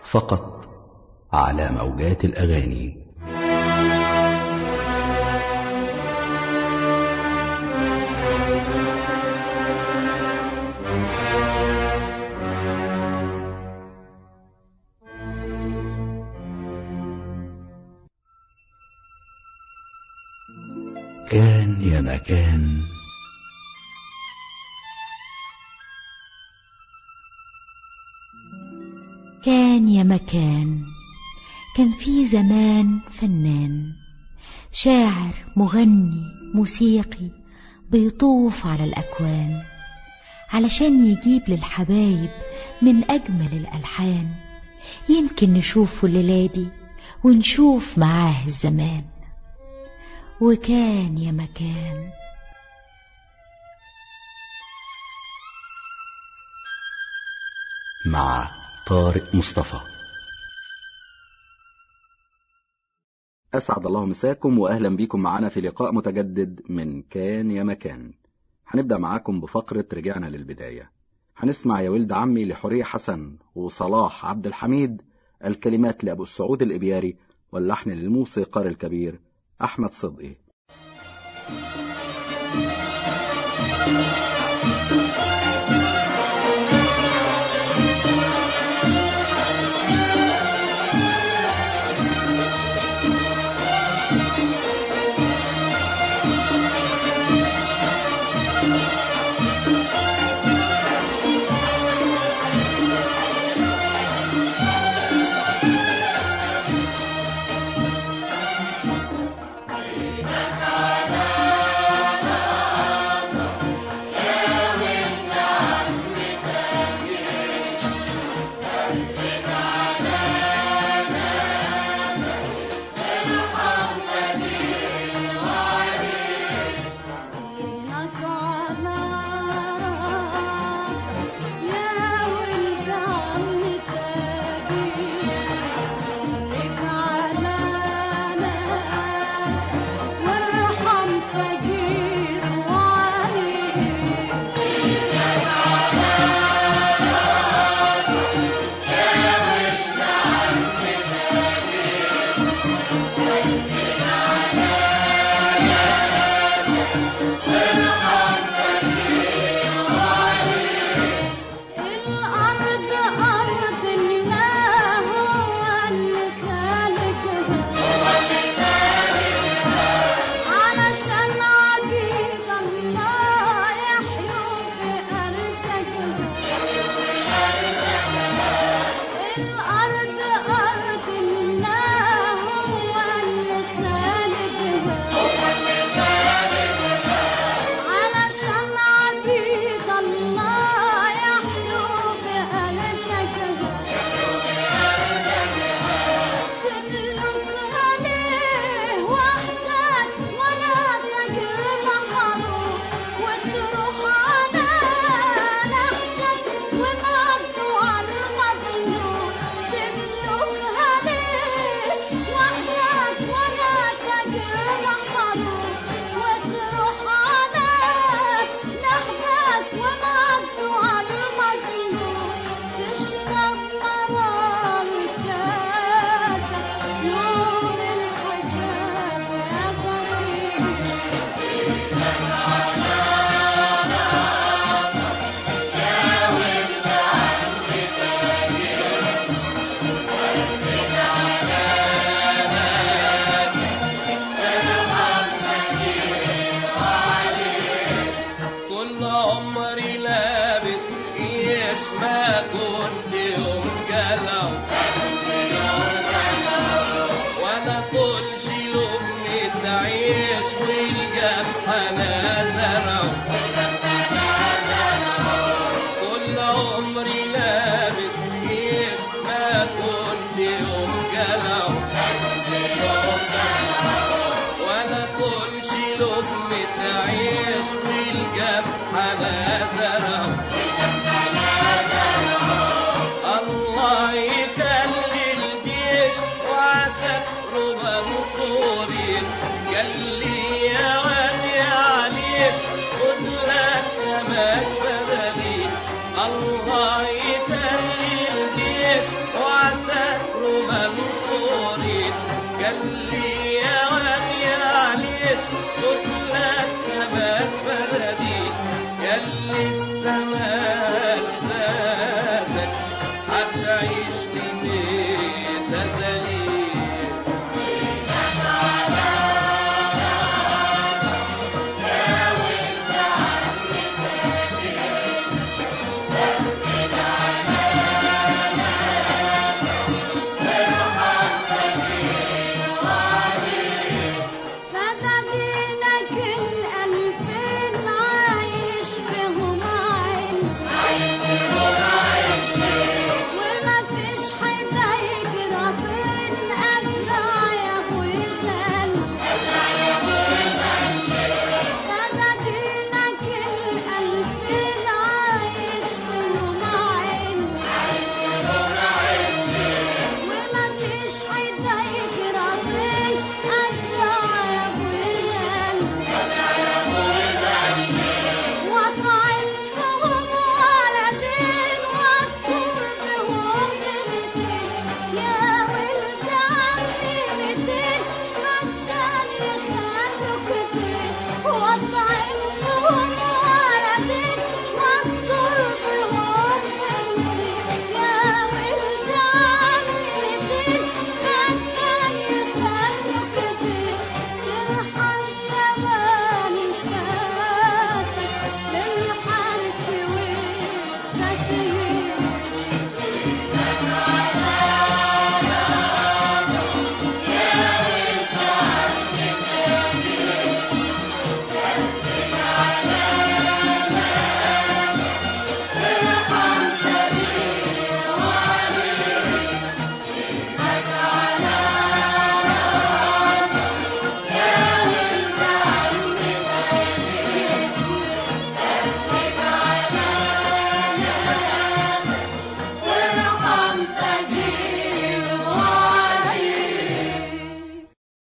فقط على موجات الأغاني كان يا مكان كان يا مكان كان في زمان فنان شاعر مغني موسيقي بيطوف على الأكوان علشان يجيب للحبايب من أجمل الألحان يمكن نشوفه الليلة دي ونشوف معاه الزمان وكان يا مكان مع طارق مصطفى أسعد الله مساكم وأهلا بكم معنا في لقاء متجدد من كان يا مكان هنبدأ معاكم بفقرة رجعنا للبداية هنسمع يا ولد عمي لحورية حسن وصلاح عبد الحميد الكلمات لأبو السعود الإبياري واللحن للموسيقار الكبير أحمد صدقي على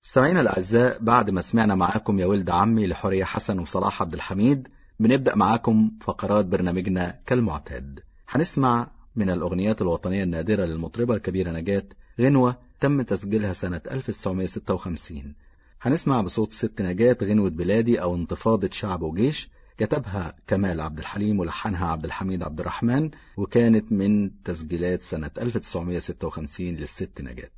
مستمعينا الأعزاء بعد ما سمعنا معاكم يا ولد عمي لحورية حسن وصلاح عبد الحميد بنبدأ معاكم فقرات برنامجنا كالمعتاد هنسمع من الأغنيات الوطنية النادرة للمطربة الكبيرة نجاة غنوة تم تسجيلها سنة 1956 هنسمع بصوت ست نجاة غنوة بلادي أو انتفاضة شعب وجيش كتبها كمال عبد الحليم ولحنها عبد الحميد عبد الرحمن وكانت من تسجيلات سنة 1956 للست نجاة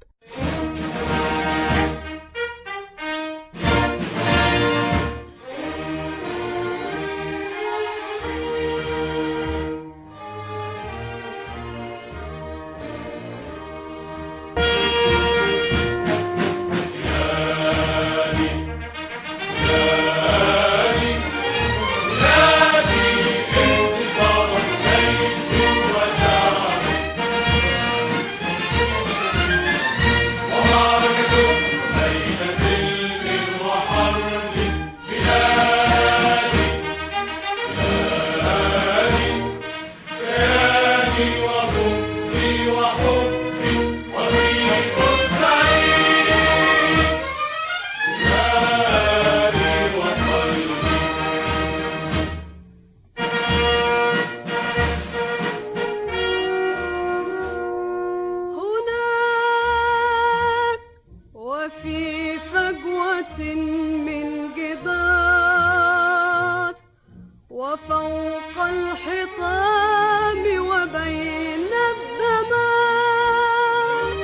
هناك وفي فجوة من جدار وفوق الحطام وبين الدمار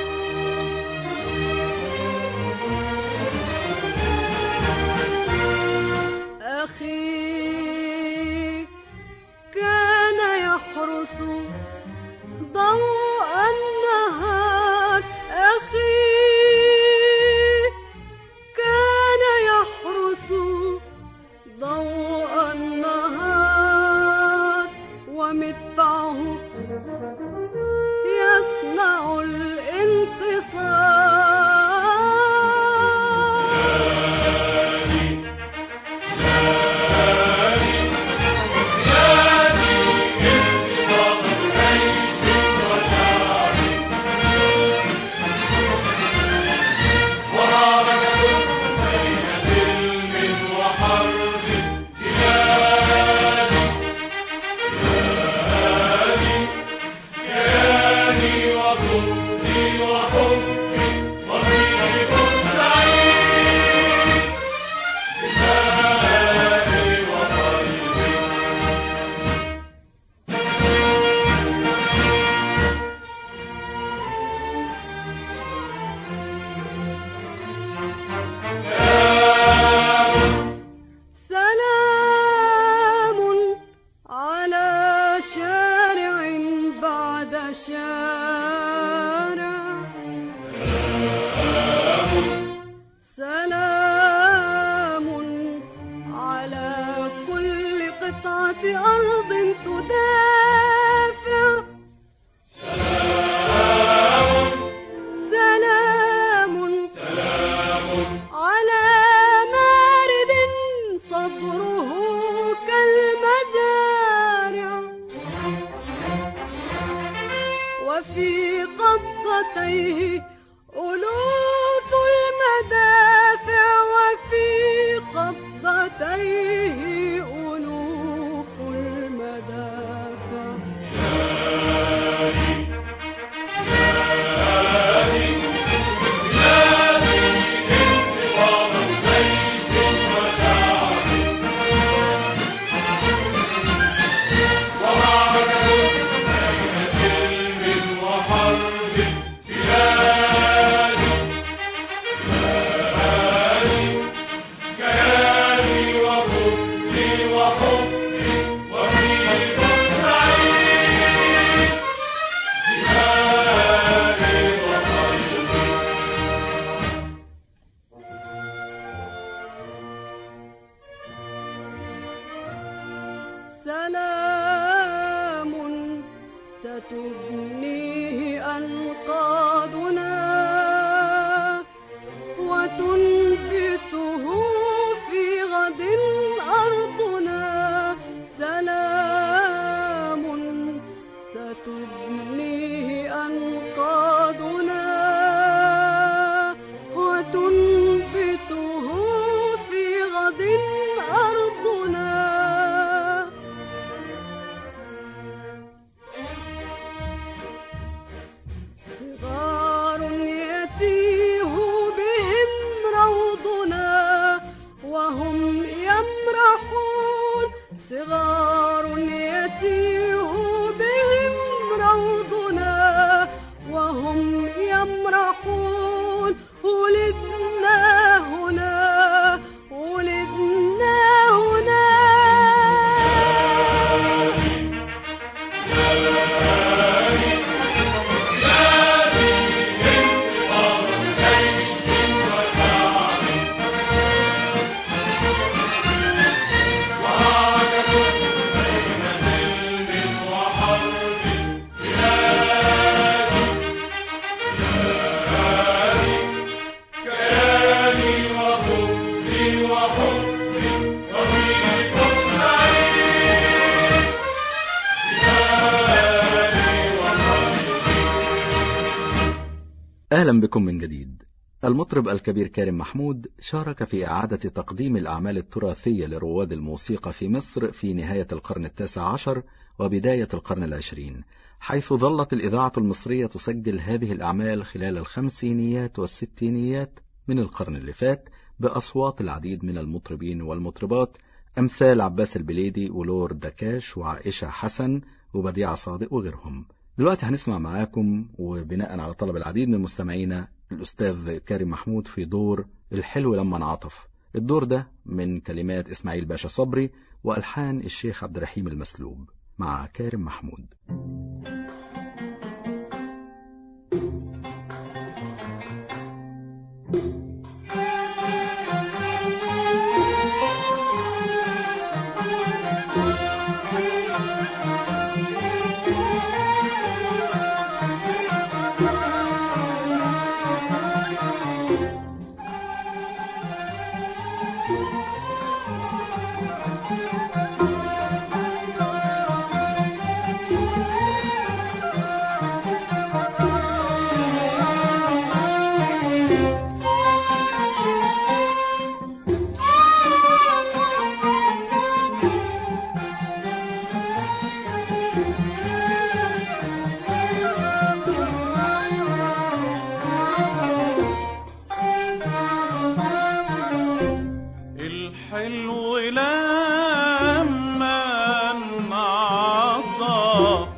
أخي كان يحرس ضوء النهار أخي كان يحرس ضوء النهار ومدفعه يصنع الانتصار سلام على شارع بعد شارع سلام على كل قطعة أرض تدافع سلام على مارد صدره كالمزارع وفي قبضتيه ألوف المدافع وفي قبضتيه ألوف المدافع وحرب يفرحون ولدنا هنا ولدنا هنا أهلا بكم من جديد المطرب الكبير كارم محمود شارك في إعادة تقديم الأعمال التراثية لرواد الموسيقى في مصر في نهاية القرن التاسع عشر وبداية القرن العشرين حيث ظلت الإذاعة المصرية تسجل هذه الأعمال خلال الخمسينيات والستينيات من القرن اللي فات بأصوات العديد من المطربين والمطربات أمثال عباس البليدي ولورد دكاش وعائشة حسن وبديعة صادق وغيرهم دلوقتي هنسمع معاكم وبناء على طلب العديد من مستمعينا الأستاذ كريم محمود في دور الحلو لما انعطف الدور ده من كلمات إسماعيل باشا صبري وألحان الشيخ عبد الرحيم المسلوب مع كارم محمود الحلو لما انعطف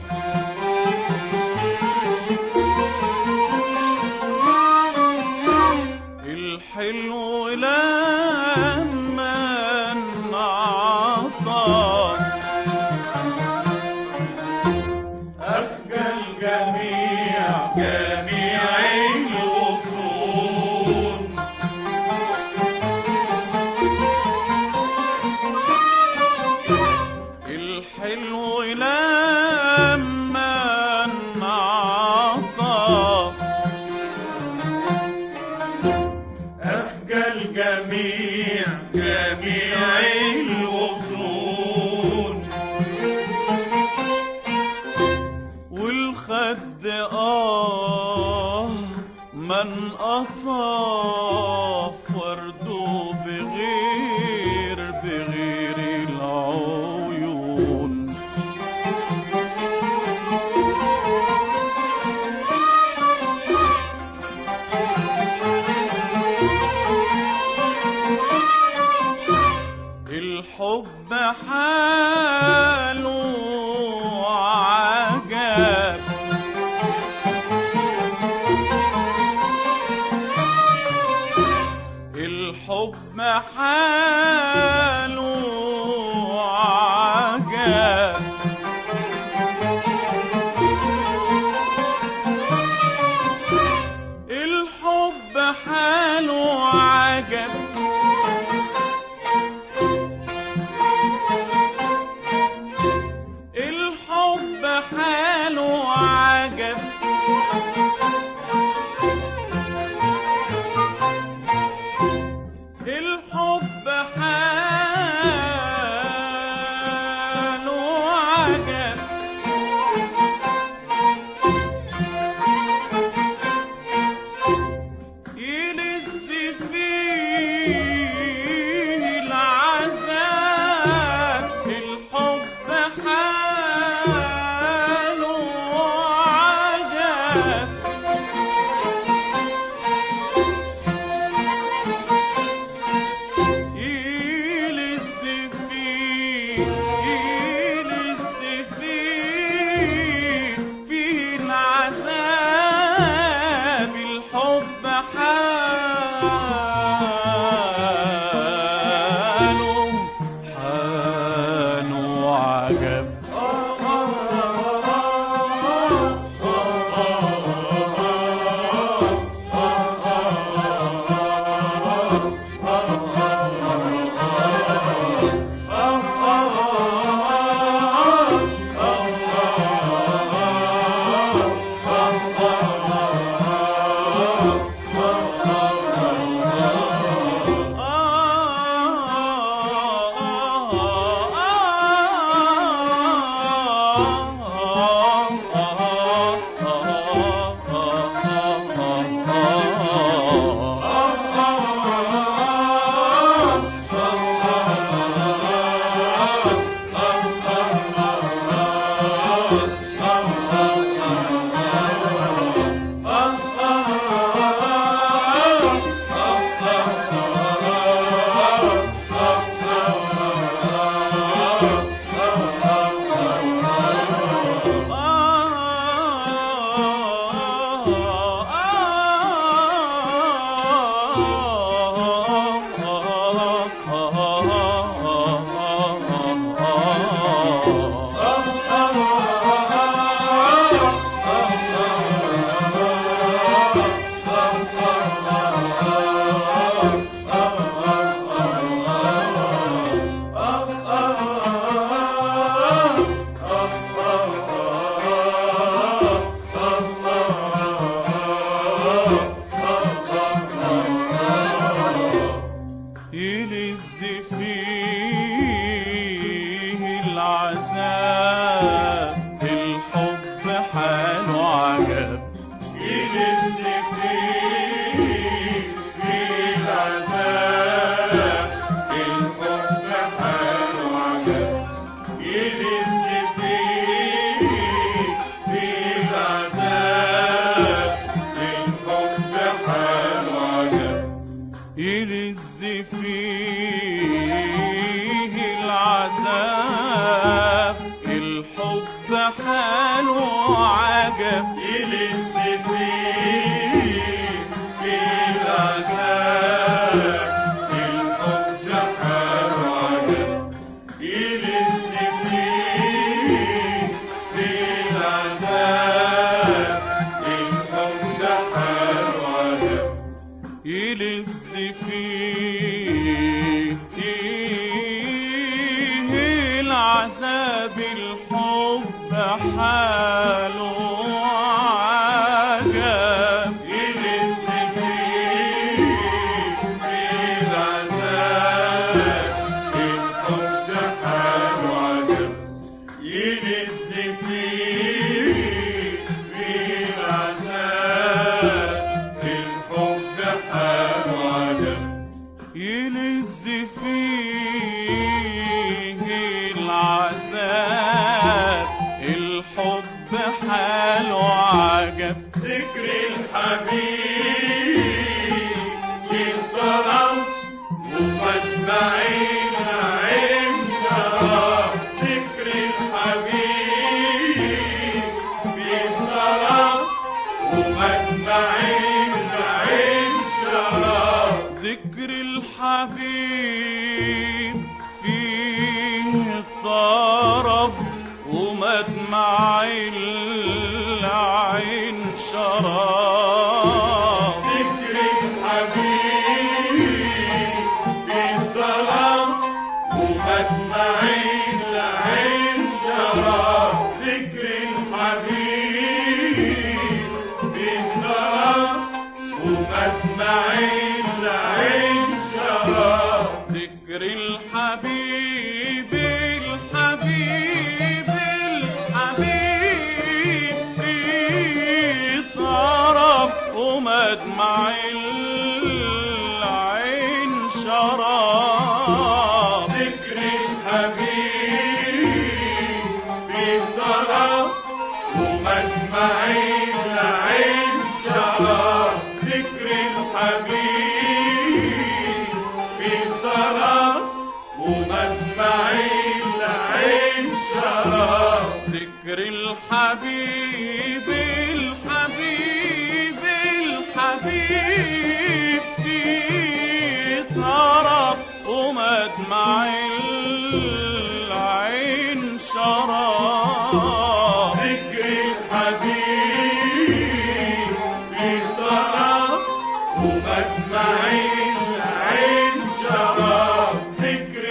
الحلو لما انعطف أفجى الجميع جميع الغصون الحلو لما انعطف أفجى الجميع جميع الغصون والخد آه من أطاف ورده بغير بغير العيون الحب حاله عجب الحب حاله عجب الحب حاله عجب الحب حاله عجب الحب حاله يلز فيه العذاب الحب حاله عجب يلز فيه العذاب الحب حاله عجب يلز فيه العذاب الحب حاله عجب يلز فيه العذاب الحب حاله عجب ذكر الحبيب ينطلب ومتبعين عين شراب ذكر الحبيب بينطلب ومتبعين عين شراب ذكر الحبيب فيه طرب ومدمع العين شراب ذكر الحبيب فيه طرب ومدمع العين شراب ذكر الحبيب فيه طرب ومدمع العين شراب ذكر الحبيب الحبيب الحبيب في طرف ومدمع العين شراب ذكر الحبيب في طرف ومدمع العين شراب ذكر الحبيب في طرف ومدمع العين شراب ذكر الحبيب الحبيب الحبيب في طرف ومدمع العين شراب ذكر الحبيب في طرف ومدمع العين شراب ذكر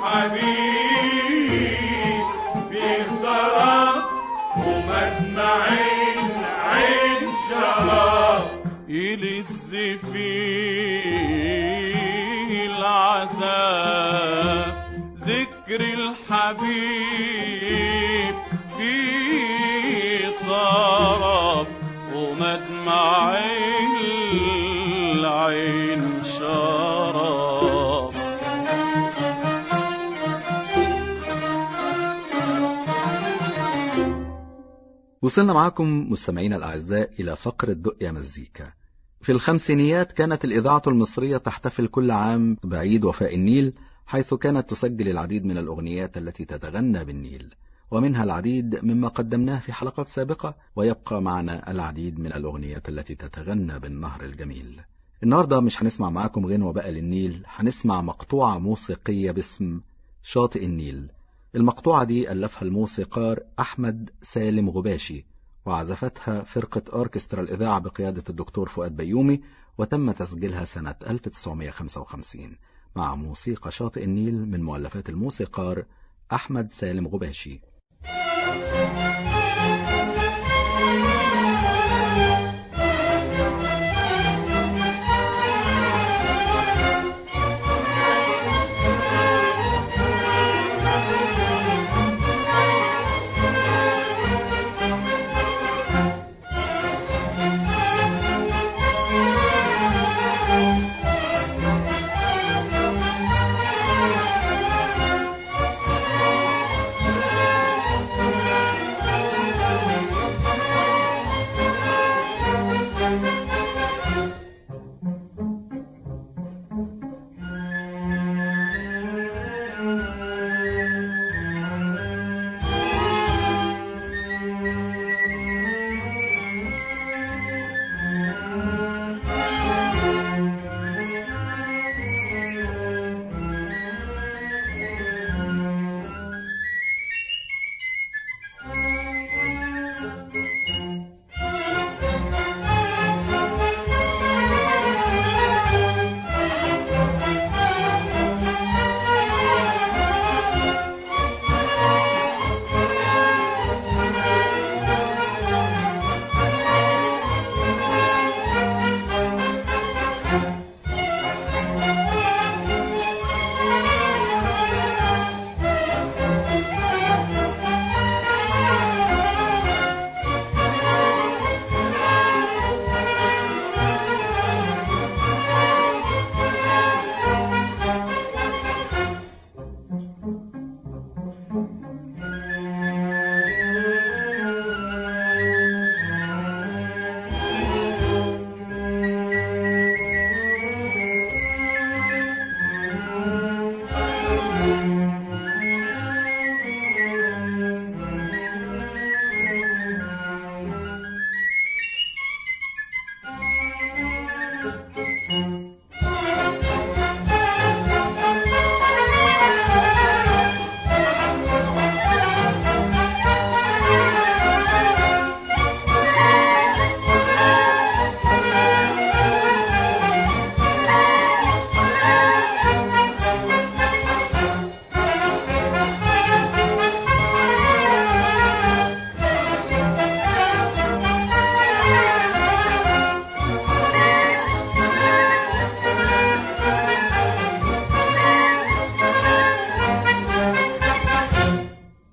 الحبيب في طرف ومدمع العين شراب يلز فيه العذاب ذكر الحبيب في طرف ومدمع العين شراب وصلنا معكم مستمعينا الأعزاء إلى فقرة دق يا مزيكا في الخمسينيات كانت الإذاعة المصرية تحتفل كل عام بعيد وفاء النيل حيث كانت تسجل العديد من الأغنيات التي تتغنى بالنيل ومنها العديد مما قدمناه في حلقات سابقة ويبقى معنا العديد من الأغنيات التي تتغنى بالنهر الجميل النهاردة مش هنسمع معاكم غنوة بقى للنيل هنسمع مقطوعة موسيقية باسم شاطئ النيل المقطوعة دي ألفها الموسيقار أحمد سالم غباشي وعزفتها فرقة أوركسترا الإذاعة بقيادة الدكتور فؤاد بيومي وتم تسجيلها سنة 1955 مع موسيقى شاطئ النيل من مؤلفات الموسيقار أحمد سالم غباشي Thank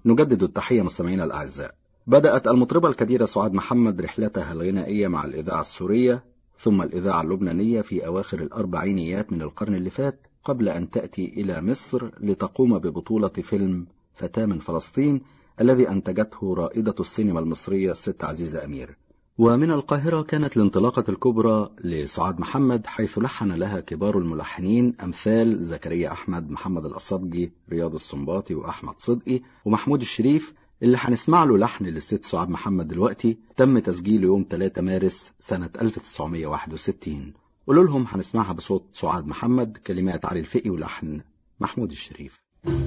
نجدد التحية مستمعينا الأعزاء بدأت المطربة الكبيرة سعاد محمد رحلتها الغنائية مع الإذاعة السورية ثم الإذاعة اللبنانية في أواخر الأربعينيات من القرن اللي فات قبل أن تأتي إلى مصر لتقوم ببطولة فيلم فتاة من فلسطين الذي أنتجته رائدة السينما المصرية الست عزيزة أمير ومن القاهرة كانت الانطلاقة الكبرى لسعاد محمد حيث لحن لها كبار الملحنين أمثال زكريا أحمد محمد الأصبجي رياض السنباطي وأحمد صدقي ومحمود الشريف اللي هنسمع له لحن للست سعاد محمد دلوقتي تم تسجيله يوم 3 مارس سنة 1961 قولوا لهم هنسمعها بصوت سعاد محمد كلمات علي الفقي ولحن محمود الشريف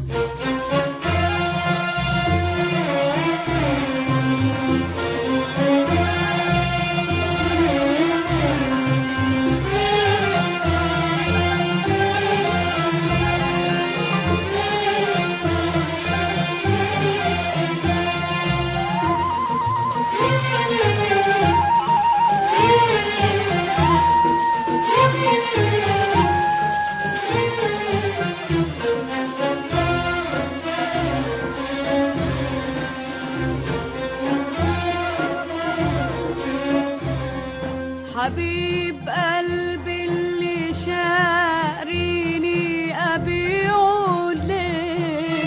حبيب قلبي اللي شاريني أبيعه ليه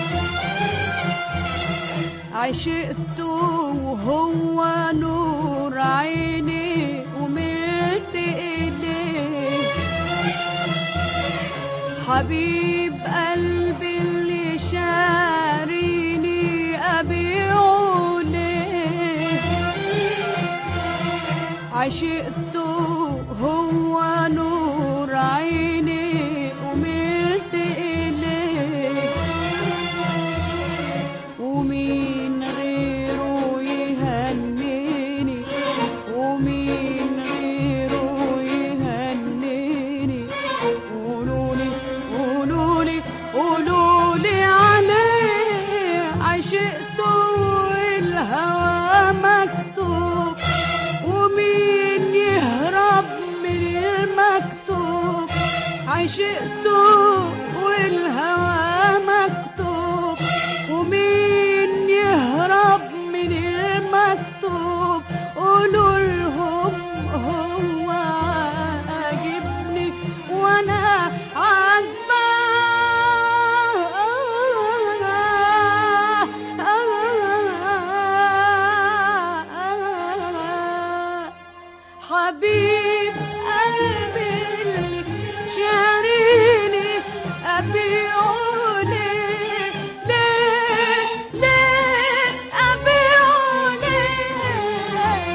عشقته وهو نور عيني وملت إليه حبيب قلبي اللي شاريني أبيعه ليه عشقته هو نور عيني وملت إليه ومين غيره يهنيني ومين غيره يهنيني قولولي قولولي قولولي عليه عشقته والهوى مكتوب ومين يهرب من المكتوب عشقته والهوى مكتوب ومين يهرب من المكتوب قولوا لهم هو عاجبني وانا عاجباه حبيب قلبي اللي شاريني أبيعه ليه ليه ليه أبيعه ليه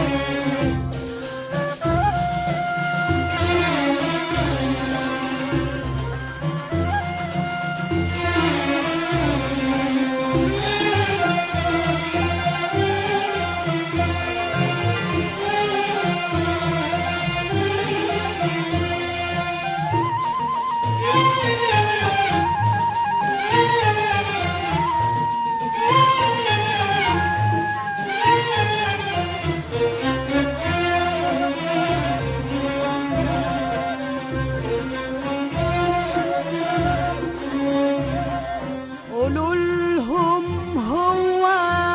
قولوا لهم هو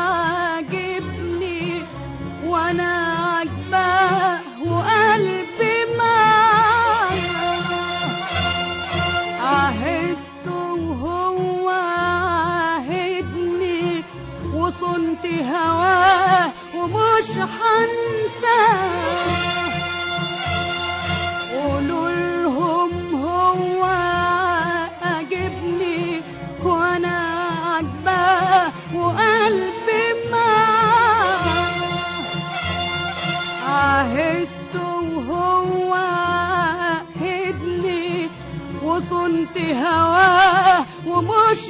عاجبني وانا عاجباه وقلبي معاه عهدته وهو عاهدني وصنت هواه ومش هنساه قولوا لهم هو عاجبني وانا عاجباه وقلبي معاه عهدته وهو عاهدني وصنت هواه ومش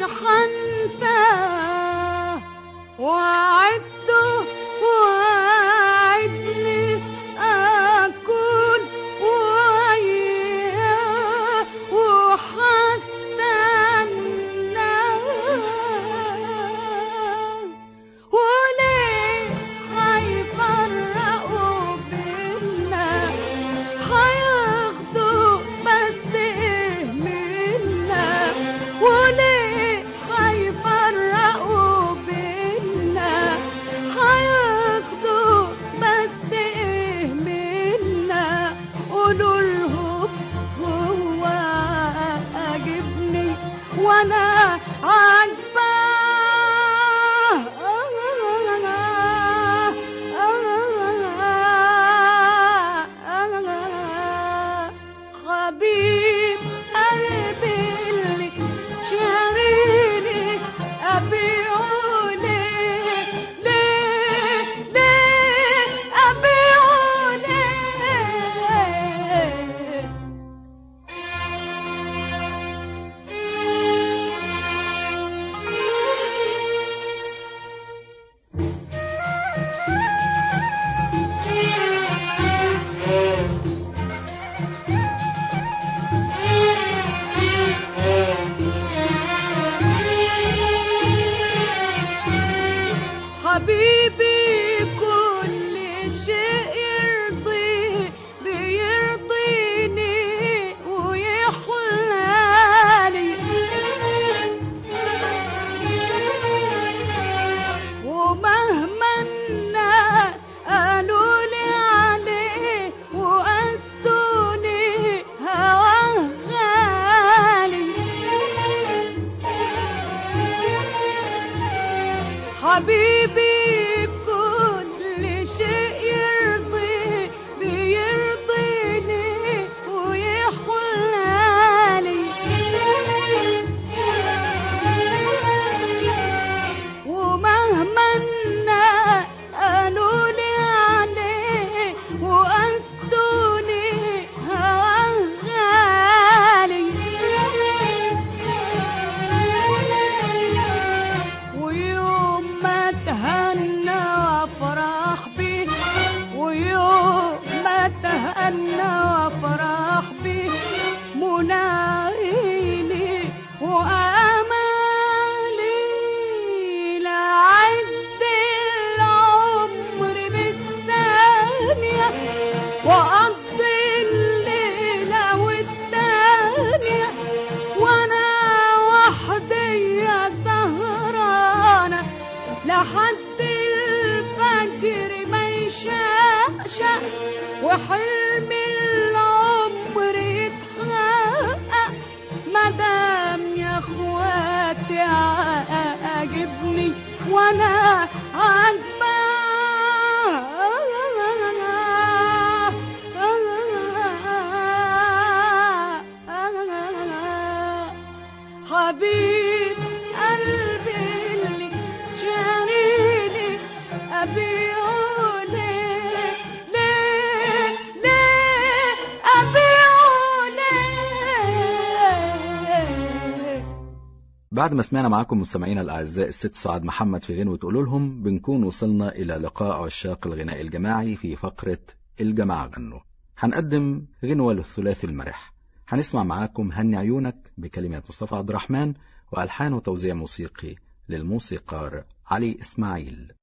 هنساه وعدته وعدني أكون وياه وحستناه وليه هيفرقوا بينا هياخدوا بس ايه منا وليه هيفرقوا بينا اتأنى وافرح بيه مناعيني وامالي لعد العمر بالثانية واقضي الليلة والتانية وانا وحدي سهرانة لحد الفجر ما يشقشق وحلم العمر يتحقق مدام يا اخواتي عاجبني وانا عاجباه حبيب قلبي اللي شاريني أبيعه ليه ليه ليه أبيعه ليه بعد ما سمعنا معاكم مستمعينا الأعزاء الست سعاد محمد في غنوة قولوا لهم بنكون وصلنا إلى لقاء عشاق الغناء الجماعي في فقرة الجماعة غنوا هنقدم غنوة للثلاثي المرح هنسمع معاكم هني عيونك بكلمات مصطفى عبد الرحمن وألحان وتوزيع موسيقي للموسيقار علي إسماعيل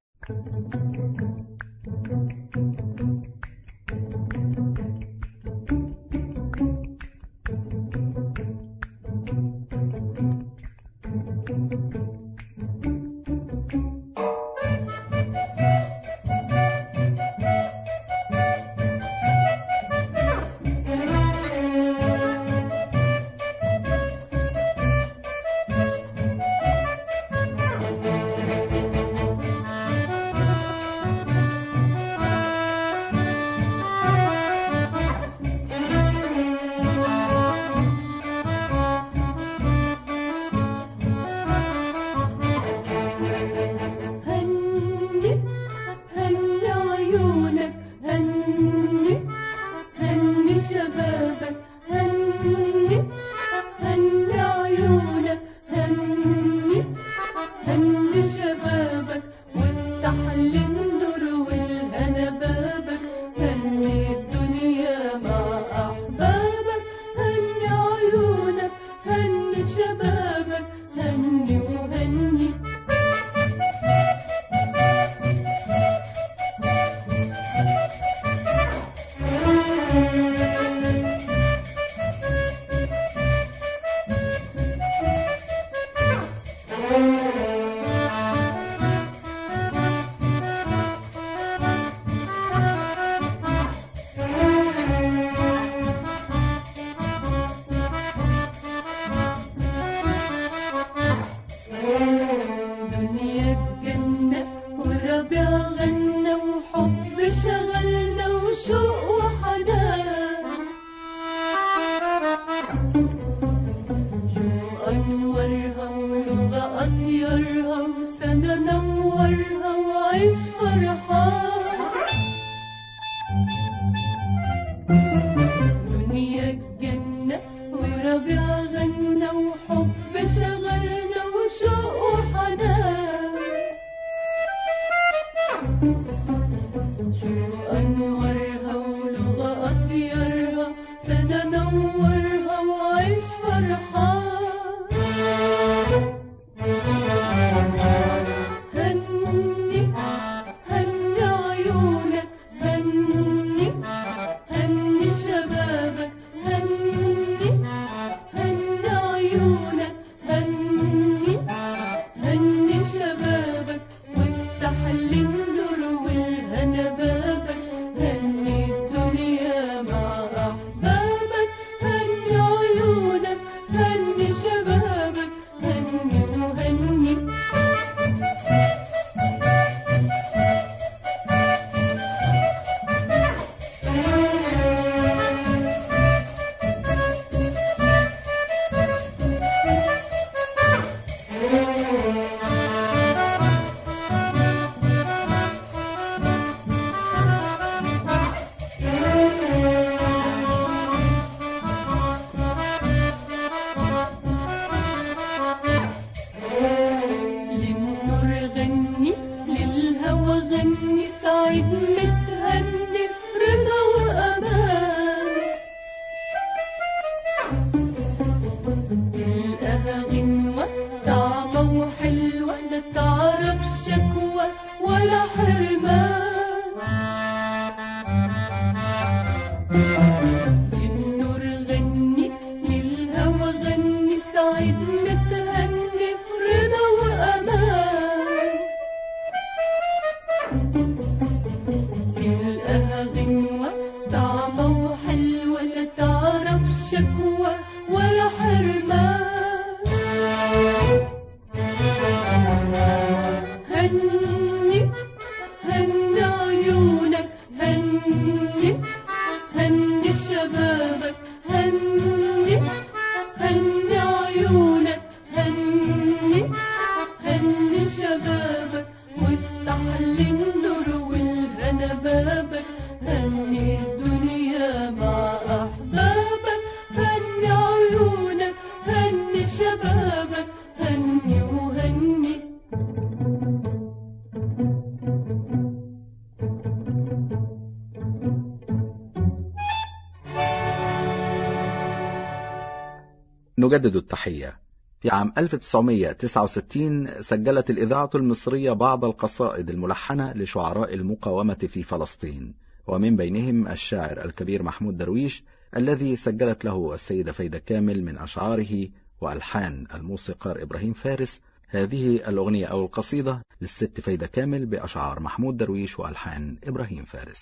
نجدد التحية في عام 1969 سجلت الإذاعة المصرية بعض القصائد الملحنة لشعراء المقاومة في فلسطين ومن بينهم الشاعر الكبير محمود درويش الذي سجلت له السيدة فايدة كامل من أشعاره وألحان الموسيقار إبراهيم فارس هذه الأغنية أو القصيدة للست فايدة كامل بأشعار محمود درويش وألحان إبراهيم فارس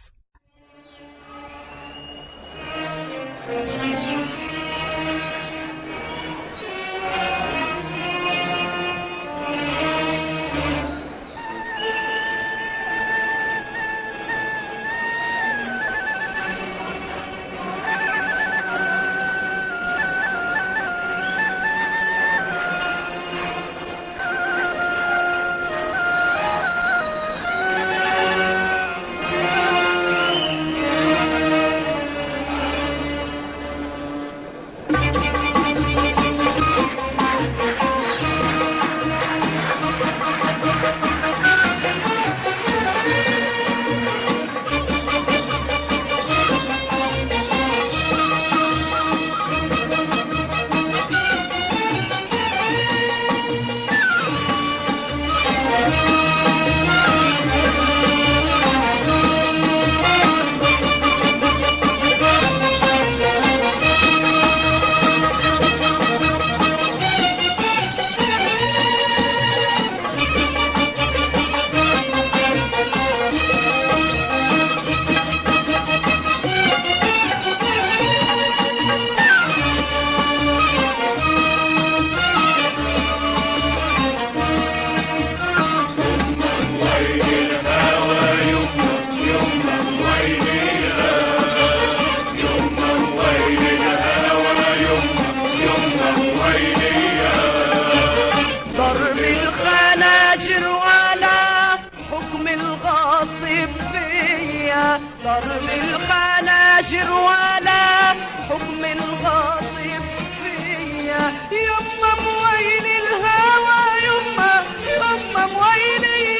ضرب الخناجر ولا حكم الغاصب فيا ضرب الخناجر ولا حكم الغاصب فيا يما مويل الهوى يما يما مويلي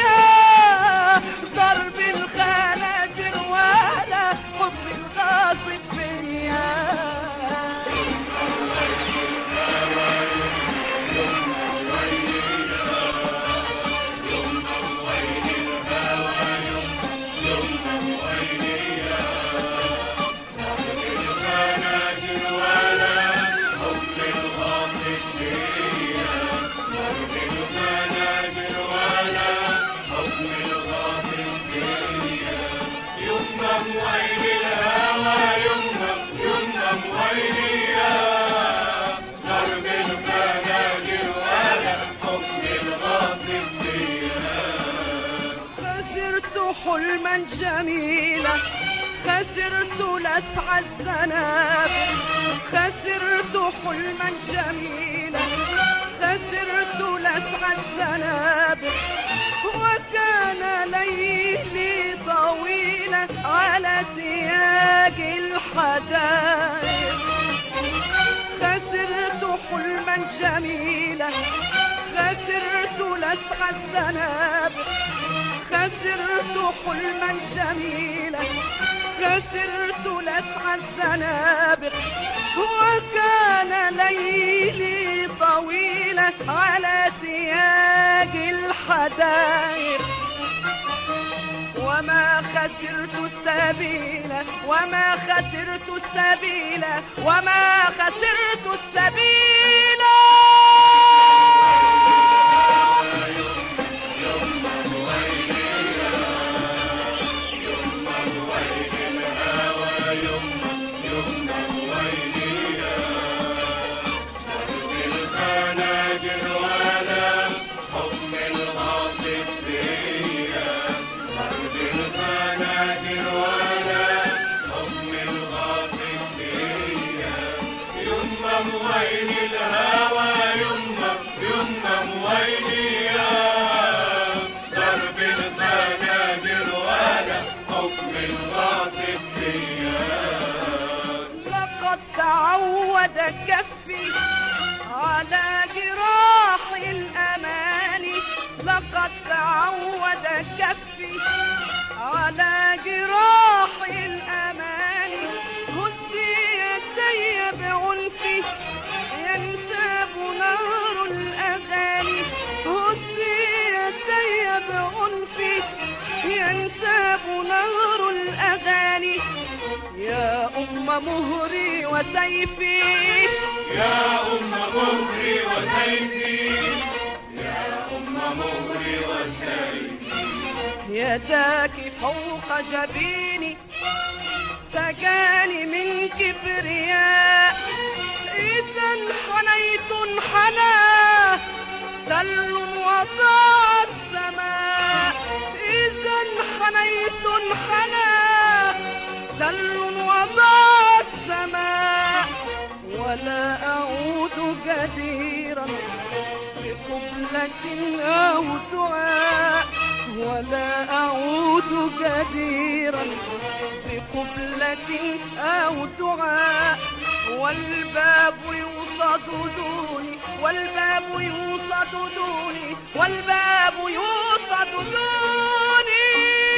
ضرب الخناجر ولا حكم الغاصب فيا خسرت حلما جميلا خسرت لسع الذنب خسرت حلما جميلا خسرت لسع الذنب وكان ليلي طويلا على سياج الحدائق خسرت حلما جميلا خسرت لسع الذنب خسرت حلما جميلا خسرت لسع الزنابق وكان ليلي طويلا على سياج الحدائق وما خسرت السبيل وما خسرت السبيل وما خسرت السبيل لقد تعود كفي على جراح الأماني لقد تعود كفي على جراح الأماني هزي يدي بعنفي ينسى مهري وسيفي يا أم مهري وسيفي يا أم مهري وسيفي يداك فوق جبيني تجاني من كبرياء إذا حنيت حنا دل وضاعت سماء إذا حنيت حنا دل وضاعت سماء ولا أعود جديرا بقبلة أو دعاء ولا أعود جديرا بقبلة أو دعاء والباب يوصد دوني والباب يوصد دوني والباب يوصد دوني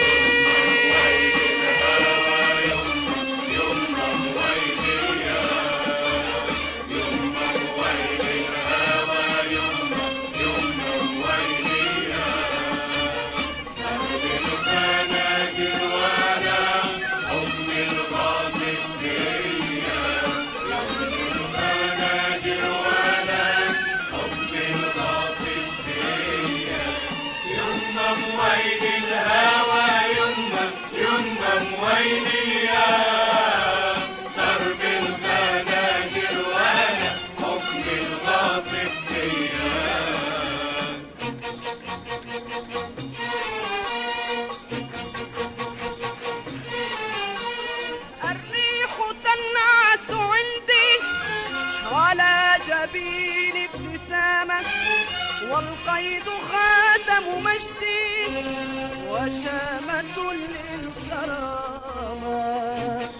الريح تنعس عندي على جبين ابتسامة والقيد خاتم مجدي وشامة للكرامة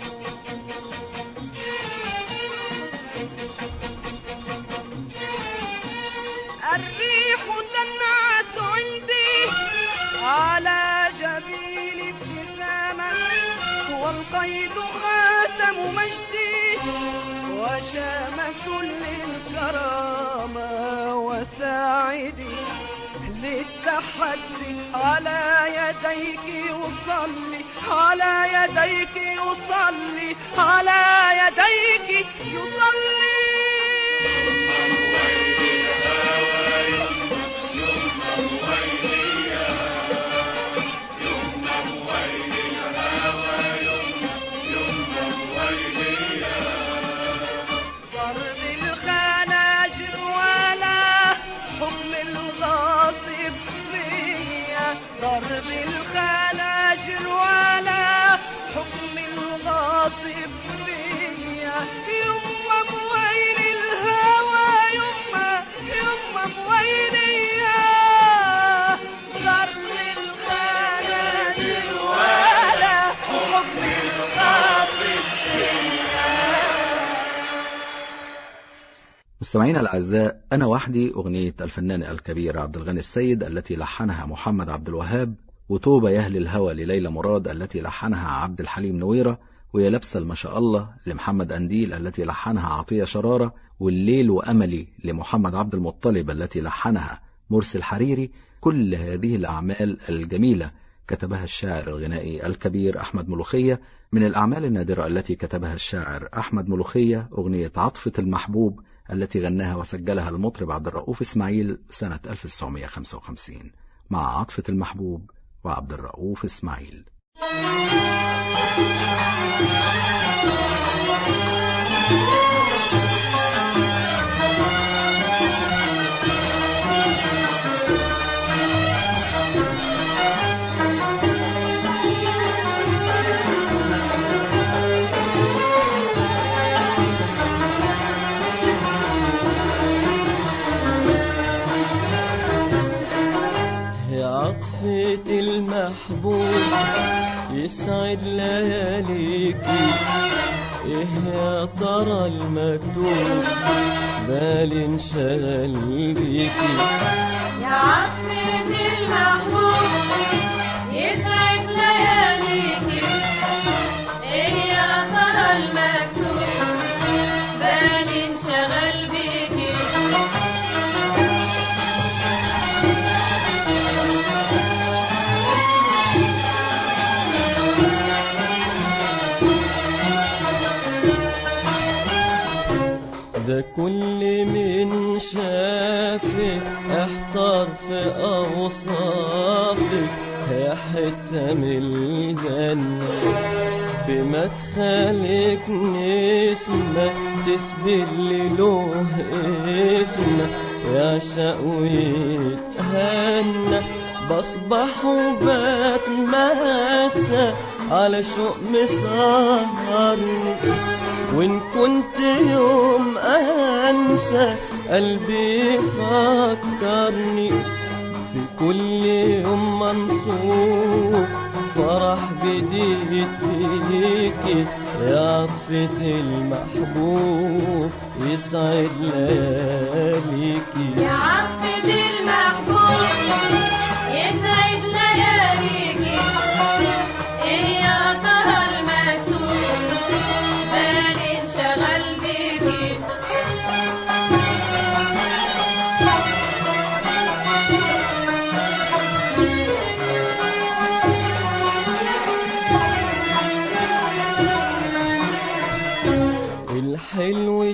الريح تنعس عندي على جبين ابتسامة والقيد خاتم مجدي وشامة للكرامة وساعدي للتحدي على يديك يصلي على يديك يصلي على يديك يصلي ضرب الخناجر ولا حكم الغاصب فيا ضرب الخناجر ولا حكم الغاصب فيا يما مويل الهوى يما يما مويليا ضرب الخناجر ولا حكم الغاصب مستمعينا الأعزاء أنا وحدي أغنية الفنان الكبير عبد الغني السيد التي لحنها محمد عبد الوهاب وتوبة يهل الهوى لليلى مراد التي لحنها عبد الحليم نويرة ويا لابسة ما شاء الله لمحمد أنديل التي لحنها عطية شرارة والليل وأملي لمحمد عبد المطلب التي لحنها مرسي الحريري كل هذه الأعمال الجميلة كتبها الشاعر الغنائي الكبير أحمد ملوخية من الأعمال النادرة التي كتبها الشاعر أحمد ملوخية أغنية عطفة المحبوب التي غناها وسجلها المطرب عبد الرؤوف إسماعيل سنة 1955 مع عطفة المحبوب وعبد الرؤوف إسماعيل يا عطفة المحبوب يسعد لياليكي ايه يا ترى المكتوب بالي انشغل بيكي يا عطفة المحبوب يسعد لياليكي ايه يا ترى المكتوب بالي انشغل بيكي ده كل من شافك احتار في اوصافك يا حتة من الجنة في مدخلك نسمة تسبل له اسمة يعشق ويتهنى بصبح وبتمسى على شوق مسهرني وإن كنت يوم أنسى قلبي فكرني في كل يوم منصور فرح جديد فيكي يا عطفة المحبوب يسعد لياليكي يا عطفة المحبوب يسعد لياليكي ايه يا ترى المكتوب بالي انشغل بيكي الحلو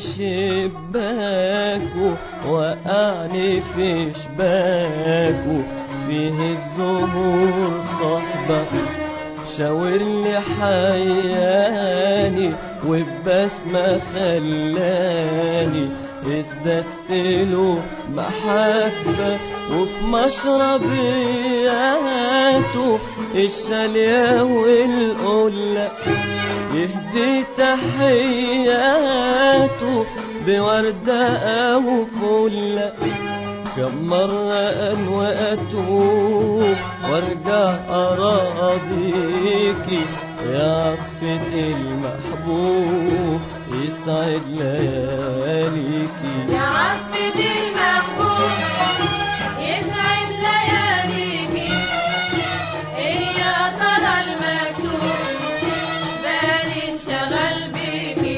شباكه وقعني في شباكه فيه الزهور صحبة شاور لي حياني وبسمة خلاني ازددت له محبة وفي مشربياته الشالية والقلة يهدي تحياته بوردة أو فلة كم مرة أن وأتوب وارجع أراضيكي يا عفة المحبوب يسعد لياليكي يا عطفة المحبوب يسعد لياليكي ايه يا ترى المكتوب بالي انشغل بيكي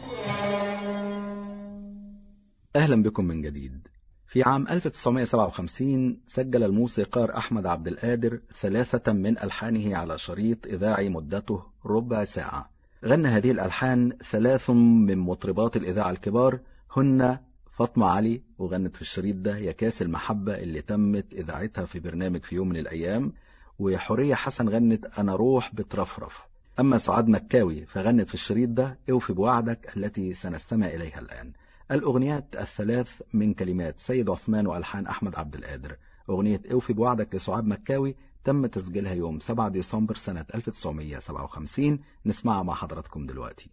أهلا بكم من جديد في عام 1957 سجل الموسيقار أحمد عبد القادر ثلاثة من ألحانه على شريط إذاعي مدته ربع ساعة غنى هذه الألحان ثلاث من مطربات الإذاعة الكبار هن فاطمة علي وغنت في الشريط ده يا كاس المحبة اللي تمت إذاعتها في برنامج في يوم من الأيام وحورية حسن غنت أنا روح بترفرف أما سعاد مكاوي فغنت في الشريط ده اوفي بوعدك التي سنستمع إليها الآن الأغنيات الثلاث من كلمات سيد عثمان وألحان أحمد عبد القادر أغنية اوفي بوعدك لسعاد مكاوي تم تسجيلها يوم 7 ديسمبر سنة 1957 نسمعها مع حضراتكم دلوقتي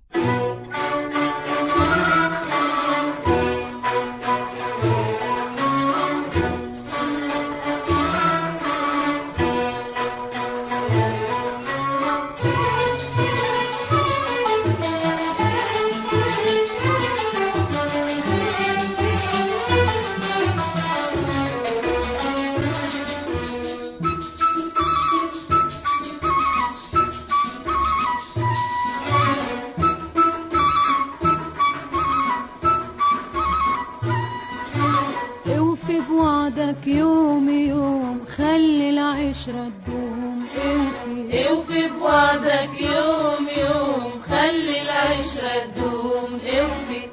اوفي بوعدك يوم يوم خلي العشرة تدوم اوفي اوفي بوعدك يوم يوم خلي العشرة تدوم اوفي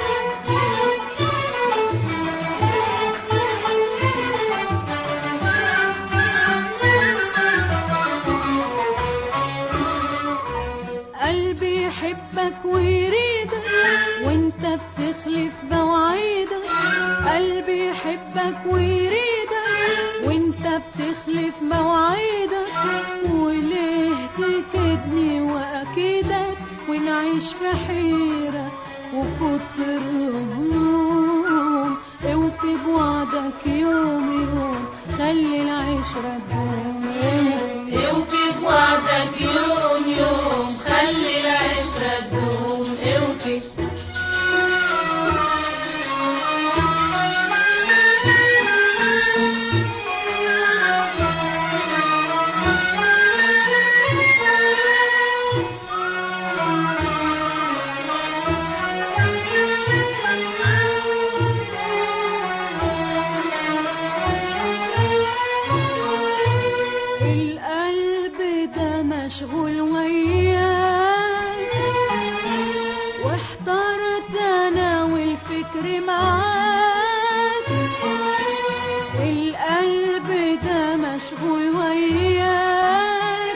قلبي يحبك ويريدك وانت بتخلف مواعيدك قلبي يحبك ويريدك وانت بتخلف مواعيدك وليه تكدني واكيدك ونعيش في حيرة وكتر هموم اوفي بوعدك يوم يوم خلي العشرة تدوم اوفي بوعدك يوم يوم خلي العشرة تدوم اوفي الفكر معاك القلب ده مشغول وياك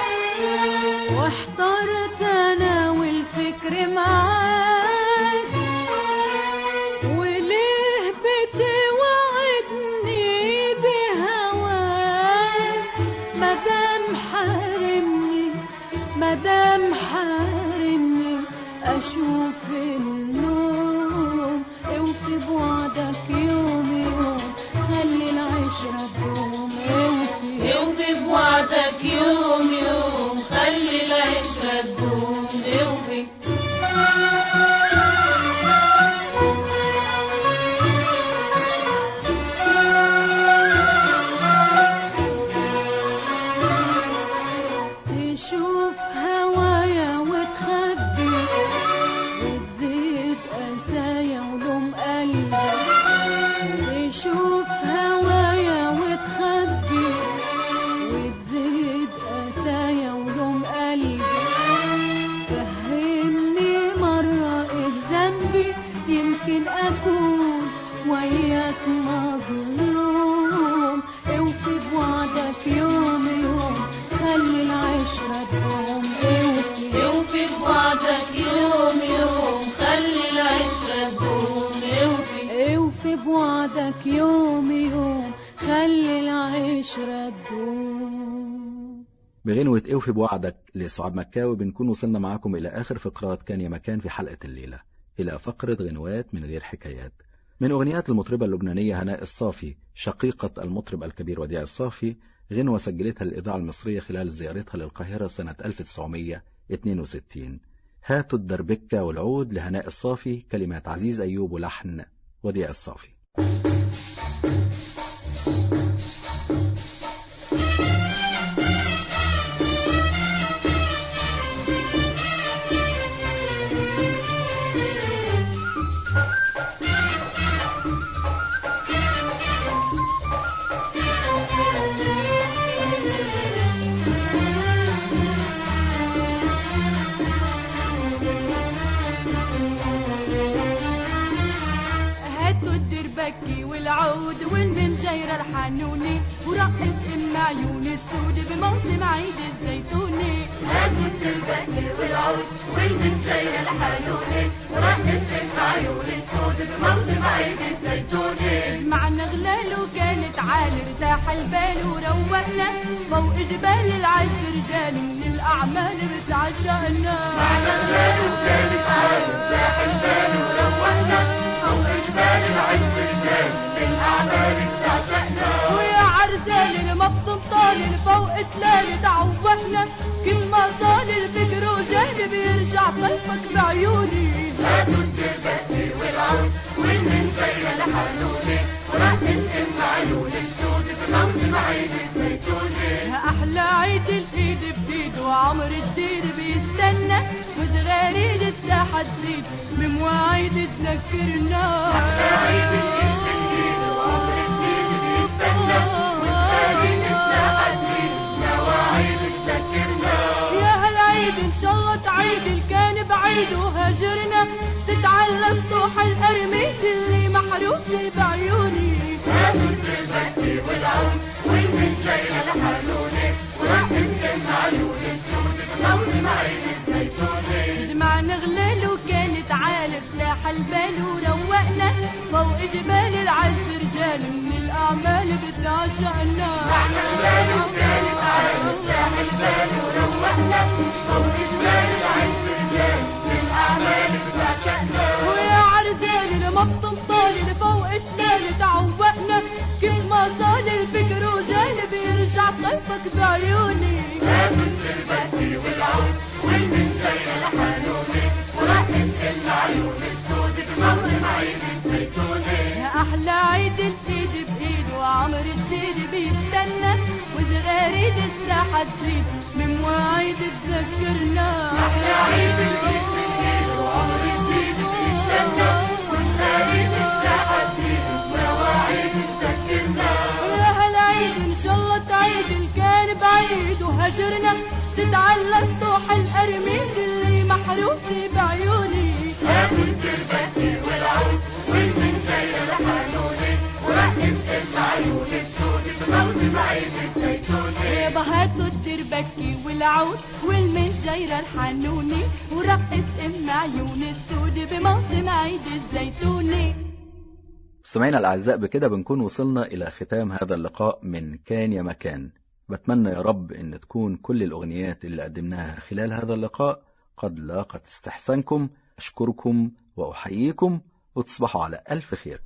واحترت انا والفكر معاك وليه بتوعدني بهواك مادام حارمني مادام حارمني اشوف النوم اوفي بوعدك يوم يوم خلي العشرة تدوم اوفي اوفي بوعدك يوم يوم خلي العشرة تدوم اوفي تشوف هوايا وتخبي وتزيد قسايا ولوم قلبي تشوف هوايا وتخبي وتزيد قسايا ولوم قلبي فهمني مرة ايه ذنبي يمكن اكون وياك مظلوم اوفي بوعدك يوم يوم خلي العشرة تدوم اوفي اوفي بوعدك يوم يوم خلي العشرة تدوم اوفي اوفي بوعدك يوم يوم خلي العشرة تدوم بغنوة اوفي بوعدك لسعاد مكاوي بنكون وصلنا معاكم إلى آخر فقرات كان يا مكان في حلقة الليلة إلى فقرة غنوات من غير حكايات من أغنيات المطربة اللبنانية هناء الصافي شقيقة المطرب الكبير وديع الصافي غنوة سجلتها الإذاعة المصرية خلال زيارتها للقاهرة سنة 1962 هاتوا الدربكة والعود لهناء الصافي كلمات عزيز أيوب ولحن وديع الصافي هاتوا الدربكي والعود والمنجيرة الحنوني ورقص ام عيون السود بموسم عيد الزيتوني هاتوا الدربكي والعود والمنجيرة الحنوني ورقص ام عيون السود بموسم عيد الزيتوني اجمعنا غلال وكانت عالي ارتاح البال وروقنا فوق جبال العز رجال من الاعمال بتعشقنا معنا غلال وكانت عالي ارتاح البال وروقنا فوق جبال العز رجال من الاعمال بتعشقنا ويا عرسان المبطن طال فوق تلال تعوقنا كل ما طال الفكر وجانب يرجع طيفك بعيوني هاتوا الدربكي والعود والمنجيرة الحنوني ورقص ام عيون السود بموسم عيد الزيتوني احلى عيد الايد بايد وعمر جديد بيستنى وصغاري الساحة تزيد من مواعيد تذكرنا عيد الإيد بالإيد وعمر جديد بيستنى وصغاري الساحة تزيد مواعيد تذكرنا يا هالعيد ان شاء الله تعيد اللي كان بعيد وهاجرنا تتعلق طوح القرميد اللي محروسة بعيوني هاتوا الدربكي والعود والمنجيرة الحنوني ورقص ام عيون السود بموسم عيد الزيتوني جمعنا غلال وكانت عالي ارتاح البال وروقنا فوق جبال العز رجال من الاعمال بتعشقنا معنا غلال وكانت عالي ارتاح البال وروقنا فوق جبال العز رجال للأعمال بتعشقنا ويا عرزان المبطن طال فوق التال تعوقنا كل ما طال الفكر وجانب يرجع طيفك بعيوني هاتوا الدربكي والعود والمنجيرة الحنوني ورقص ام عيون السود بموسم عيد الزيتوني يا احلى عيد الايد بايد وعمر جديد بيستنى وصغاريد الساحة تزيد من مواعيد تذكرنا أحلى عيد الإيد بالإيد وعمر جديد بيستنى وصغاريد الساحة تزيد مواعيد تذكرنا يا هالعيد ان شاء الله تعيد اللي كان بعيد وهجرنا تتعلق طوح القرميد اللي محروسة بعيوني هاتوا الدربكي والعود العود والمنشيرة الحنوني ورقص ام عيون السود بموسم عيد الزيتوني مستمعينا الأعزاء بكده بنكون وصلنا إلى ختام هذا اللقاء من كان يا مكان بتمنى يا رب إن تكون كل الأغنيات اللي قدمناها خلال هذا اللقاء قد لاقت استحسانكم أشكركم وأحييكم وتصبحوا على ألف خير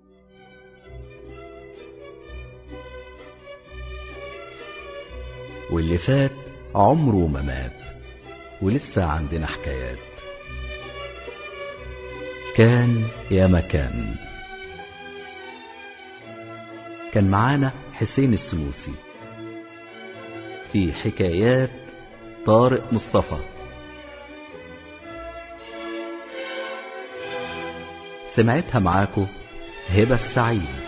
واللي فات عمره ما مات ولسه عندنا حكايات كان يا مكان كان معانا حسين السنوسي في حكايات طارق مصطفى سمعتها معاكو هبة السعيد